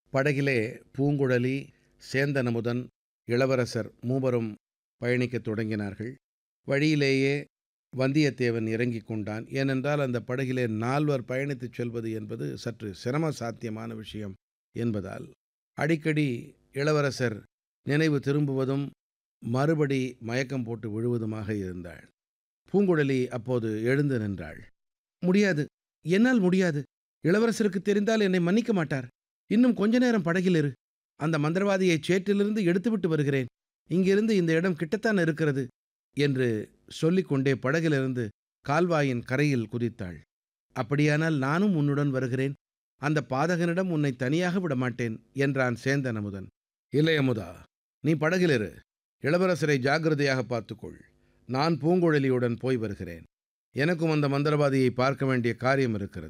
படகிலே பூங்குழலி சேந்தனமுதன் இளவரசர் மூவரும் பயணிக்கத் தொடங்கினார்கள் வழியிலேயே வந்தியத்தேவன் இறங்கிக் கொண்டான் ஏனென்றால் அந்த படகிலே நால்வர் பயணித்துச் செல்வது என்பது சற்று சிரம சாத்தியமான விஷயம் என்பதால் அடிக்கடி இளவரசர் நினைவு திரும்புவதும் மறுபடி மயக்கம் போட்டு விழுவதுமாக இருந்தாள் பூங்குழலி அப்போது எழுந்து நின்றாள் முடியாது என்னால் முடியாது இளவரசருக்கு தெரிந்தால் என்னை மன்னிக்க மாட்டார் இன்னும் கொஞ்ச நேரம் படகில் இரு அந்த மந்திரவாதியை சேற்றிலிருந்து எடுத்துவிட்டு வருகிறேன் இங்கிருந்து இந்த இடம் கிட்டத்தான் இருக்கிறது என்று சொல்லிக்கொண்டே படகிலிருந்து கால்வாயின் கரையில் குதித்தாள் அப்படியானால் நானும் உன்னுடன் வருகிறேன் அந்த பாதகனிடம் உன்னை தனியாக விட மாட்டேன் என்றான் சேந்தன் அமுதன் இல்லை அமுதா நீ படகிலிரு இளவரசரை ஜாக்கிரதையாக பார்த்துக்கொள் நான் பூங்குழலியுடன் போய் வருகிறேன் எனக்கும் அந்த மந்திரவாதியை பார்க்க வேண்டிய காரியம் இருக்கிறது